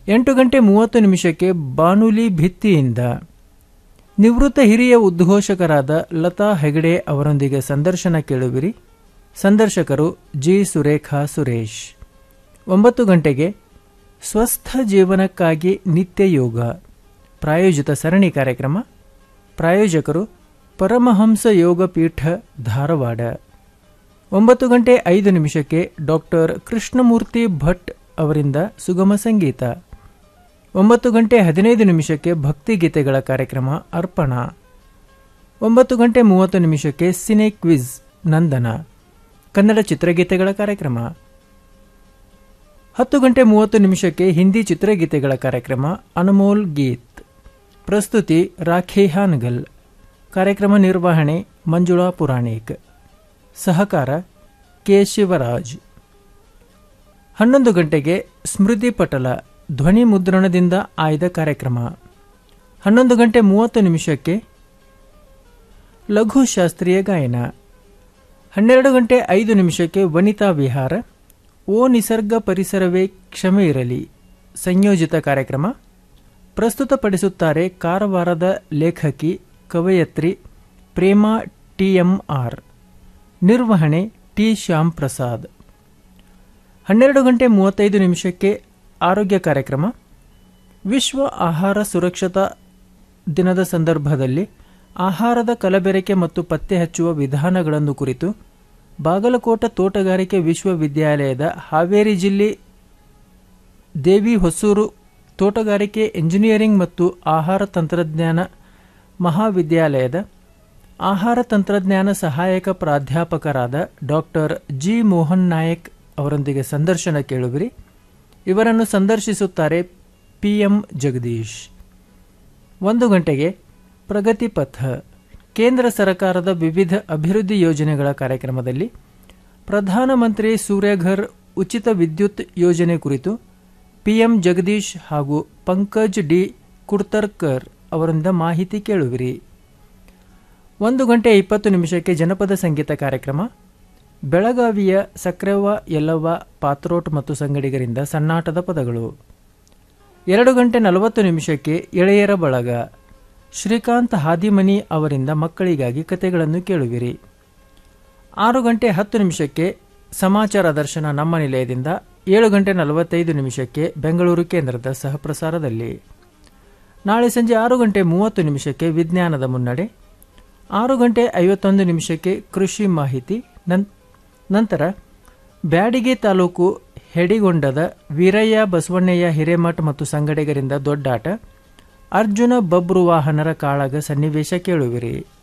ಎಂಟು ಗಂಟೆ ಮೂವತ್ತು ನಿಮಿಷಕ್ಕೆ ಬಾನುಲಿ ಭಿತ್ತಿಯಿಂದ ನಿವೃತ್ತ ಹಿರಿಯ ಉದ್ಘೋಷಕರಾದ ಲತಾ ಹೆಗಡೆ ಅವರೊಂದಿಗೆ ಸಂದರ್ಶನ ಕೇಳುವಿರಿ ಸಂದರ್ಶಕರು ಜಿ ಸುರೇಖಾ ಸುರೇಶ್ ಒಂಬತ್ತು ಗಂಟೆಗೆ ಸ್ವಸ್ಥ ಜೀವನಕ್ಕಾಗಿ ನಿತ್ಯ ಯೋಗ ಪ್ರಾಯೋಜಿತ ಸರಣಿ ಕಾರ್ಯಕ್ರಮ ಪ್ರಾಯೋಜಕರು ಪರಮಹಂಸ ಯೋಗ ಪೀಠ ಧಾರವಾಡ ಒಂಬತ್ತು ಗಂಟೆ ಐದು ನಿಮಿಷಕ್ಕೆ ಡಾಕ್ಟರ್ ಕೃಷ್ಣಮೂರ್ತಿ ಭಟ್ ಅವರಿಂದ ಸುಗಮ ಸಂಗೀತ ಒಂಬತ್ತು ಗಂಟೆ ಹದಿನೈದು ನಿಮಿಷಕ್ಕೆ ಭಕ್ತಿಗೀತೆಗಳ ಕಾರ್ಯಕ್ರಮ ಅರ್ಪಣ ಒಂಬತ್ತು ಗಂಟೆ ಮೂವತ್ತು ನಿಮಿಷಕ್ಕೆ ಸಿನೆ ಕ್ವಿಜ್ ನಂದನ ಕನ್ನಡ ಚಿತ್ರಗೀತೆಗಳ ಕಾರ್ಯಕ್ರಮ ಹತ್ತು ಗಂಟೆ ಮೂವತ್ತು ನಿಮಿಷಕ್ಕೆ ಹಿಂದಿ ಚಿತ್ರಗೀತೆಗಳ ಕಾರ್ಯಕ್ರಮ ಅನಮೋಲ್ ಗೀತ್ ಪ್ರಸ್ತುತಿ ರಾಖಿ ಹಾನಗಲ್ ಕಾರ್ಯಕ್ರಮ ನಿರ್ವಹಣೆ ಮಂಜುಳಾ ಪುರಾಣಿಕ್ ಸಹಕಾರ ಕೆ ಶಿವರಾಜ್ ಹನ್ನೊಂದು ಗಂಟೆಗೆ ಸ್ಮೃತಿ ಪಟಲ ಧ್ವನಿ ಮುದ್ರಣದಿಂದ ಆಯ್ದ ಕಾರ್ಯಕ್ರಮ ಹನ್ನೊಂದು ಗಂಟೆ ಮೂವತ್ತು ನಿಮಿಷಕ್ಕೆ ಲಘು ಶಾಸ್ತ್ರೀಯ ಗಾಯನ ಹನ್ನೆರಡು ಗಂಟೆ ಐದು ನಿಮಿಷಕ್ಕೆ ವನಿತಾ ವಿಹಾರ ಓ ನಿಸರ್ಗ ಪರಿಸರವೇ ಕ್ಷಮೆ ಇರಲಿ ಸಂಯೋಜಿತ ಕಾರ್ಯಕ್ರಮ ಪ್ರಸ್ತುತಪಡಿಸುತ್ತಾರೆ ಕಾರವಾರದ ಲೇಖಕಿ ಕವಯತ್ರಿ ಪ್ರೇಮಾ ಟಿಎಂಆರ್ ನಿರ್ವಹಣೆ ಟಿ ಶ್ಯಾಮ್ ಪ್ರಸಾದ್ ಹನ್ನೆರಡು ಗಂಟೆ ಮೂವತ್ತೈದು ನಿಮಿಷಕ್ಕೆ ಆರೋಗ್ಯ ಕಾರ್ಯಕ್ರಮ ವಿಶ್ವ ಆಹಾರ ಸುರಕ್ಷತಾ ದಿನದ ಸಂದರ್ಭದಲ್ಲಿ ಆಹಾರದ ಕಲಬೆರಕೆ ಮತ್ತು ಪತ್ತೆ ಹಚ್ಚುವ ವಿಧಾನಗಳನ್ನು ಕುರಿತು ಬಾಗಲಕೋಟ ತೋಟಗಾರಿಕೆ ವಿಶ್ವವಿದ್ಯಾಲಯದ ಹಾವೇರಿ ಜಿಲ್ಲೆ ದೇವಿ ಹೊಸೂರು ತೋಟಗಾರಿಕೆ ಎಂಜಿನಿಯರಿಂಗ್ ಮತ್ತು ಆಹಾರ ತಂತ್ರಜ್ಞಾನ ಮಹಾವಿದ್ಯಾಲಯದ ಆಹಾರ ತಂತ್ರಜ್ಞಾನ ಸಹಾಯಕ ಪ್ರಾಧ್ಯಾಪಕರಾದ ಡಾಕ್ಟರ್ ಜಿ ಮೋಹನ್ ನಾಯಕ್ ಅವರೊಂದಿಗೆ ಸಂದರ್ಶನ ಕೇಳುವಿರಿ ಇವರನ್ನು ಸಂದರ್ಶಿಸುತ್ತಾರೆ ಪಿಎಂ ಜಗದೀಶ್ ಒಂದು ಗಂಟೆಗೆ ಪ್ರಗತಿ ಪಥ ಕೇಂದ್ರ ಸರ್ಕಾರದ ವಿವಿಧ ಅಭಿವೃದ್ಧಿ ಯೋಜನೆಗಳ ಕಾರ್ಯಕ್ರಮದಲ್ಲಿ ಪ್ರಧಾನಮಂತ್ರಿ ಸೂರ್ಯಘರ್ ಉಚಿತ ವಿದ್ಯುತ್ ಯೋಜನೆ ಕುರಿತು ಪಿಎಂ ಜಗದೀಶ್ ಹಾಗೂ ಪಂಕಜ್ ಡಿ ಕುಡ್ತರ್ಕರ್ ಅವರಿಂದ ಮಾಹಿತಿ ಕೇಳುವಿರಿ ಒಂದು ಗಂಟೆ ಇಪ್ಪತ್ತು ನಿಮಿಷಕ್ಕೆ ಜನಪದ ಸಂಗೀತ ಕಾರ್ಯಕ್ರಮ ಬೆಳಗಾವಿಯ ಸಕ್ರೆವ್ವ ಯಲ್ಲವ್ವ ಪಾತ್ರೋಟ್ ಮತ್ತು ಸಂಗಡಿಗರಿಂದ ಸಣ್ಣಾಟದ ಪದಗಳು ಎರಡು ಗಂಟೆ ನಲವತ್ತು ನಿಮಿಷಕ್ಕೆ ಎಳೆಯರ ಬಳಗ ಶ್ರೀಕಾಂತ್ ಹಾದಿಮನಿ ಅವರಿಂದ ಮಕ್ಕಳಿಗಾಗಿ ಕತೆಗಳನ್ನು ಕೇಳುವಿರಿ ಆರು ಗಂಟೆ ಹತ್ತು ನಿಮಿಷಕ್ಕೆ ಸಮಾಚಾರ ದರ್ಶನ ನಮ್ಮ ನಿಲಯದಿಂದ ಏಳು ಗಂಟೆ ನಲವತ್ತೈದು ನಿಮಿಷಕ್ಕೆ ಬೆಂಗಳೂರು ಕೇಂದ್ರದ ಸಹಪ್ರಸಾರದಲ್ಲಿ ನಾಳೆ ಸಂಜೆ ಆರು ಗಂಟೆ ಮೂವತ್ತು ನಿಮಿಷಕ್ಕೆ ವಿಜ್ಞಾನದ ಮುನ್ನಡೆ ಆರು ಗಂಟೆ ಐವತ್ತೊಂದು ನಿಮಿಷಕ್ಕೆ ಕೃಷಿ ಮಾಹಿತಿ ನಂತರ ಬ್ಯಾಡಿಗೆ ತಾಲೂಕು ಹೆಡಿಗೊಂಡದ ವೀರಯ್ಯ ಬಸವಣ್ಣಯ್ಯ ಹಿರೇಮಠ್ ಮತ್ತು ಸಂಗಡಿಗರಿಂದ ದೊಡ್ಡಾಟ ಅರ್ಜುನ ಬಬ್ರು ವಾಹನರ ಕಾಳಗ ಸನ್ನಿವೇಶ ಕೇಳುವಿರಿ